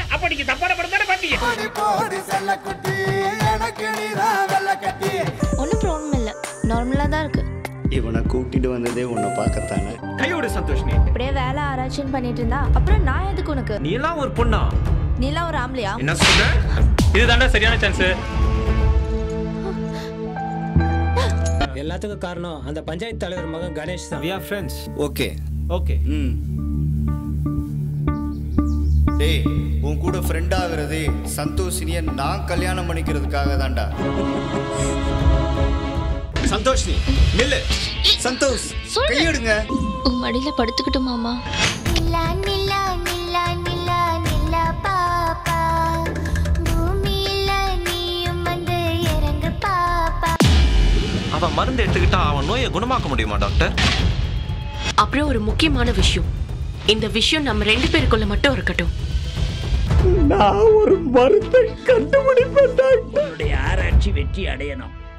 அப்ப நீங்க தப்பான படம் தானே பாத்தீங்க போடி போடி செல்ல குட்டி எனக்கு நீதான் வெள்ள கட்டி ஒன்றும் ப்ராப்ளம் இல்லை நார்மலாக தான் இருக்கு இவனை கூட்டிட்டு வந்ததே உன்னை பார்க்கத்தானே கையோட சந்தோஷ் நீ இப்படியே வேலை ஆராய்ச்சின்னு பண்ணிட்டு இருந்தா அப்புறம் நான் எதுக்கு உனக்கு நீ எல்லாம் ஒரு பொண்ணா நீலாம் ஒரு ஆம்பளையா என்ன சொல்ற இதுதான்டா சரியான சான்ஸ் எல்லாத்துக்கும் காரணம் அந்த பஞ்சாயத்து தலைவர் மகன் கணேஷ் தான் we are friends okay okay hmm டேய் உன் கூட ஃப்ரெண்ட் ஆகுறதே சந்தோஷினிய நான் கல்யாணம் பண்ணிக்கிறதுக்காக தான்டா சந்தோஷ் நீ நில்லு சந்தோஷ் சொல்லு. கையெடுங்க உன் மடியில் படுத்துக்கிட்டுமாமா நிலா நிலா நிலா நிலா நிலா பாப்பா பூமியில நீயும் வந்து இறங்கு பாப்பா அவன் மருந்து எடுத்துக்கிட்டா அவன் நோயை குணமாக்க முடியுமா டாக்டர் அப்புறம் ஒரு முக்கியமான விஷயம் இந்த விஷயம் நம்ம ரெண்டு பேருக்குள்ள மட்டும் இருக்கட்டும் உன்னுடைய ஆராய்ச்சி வெற்றி அடையணும்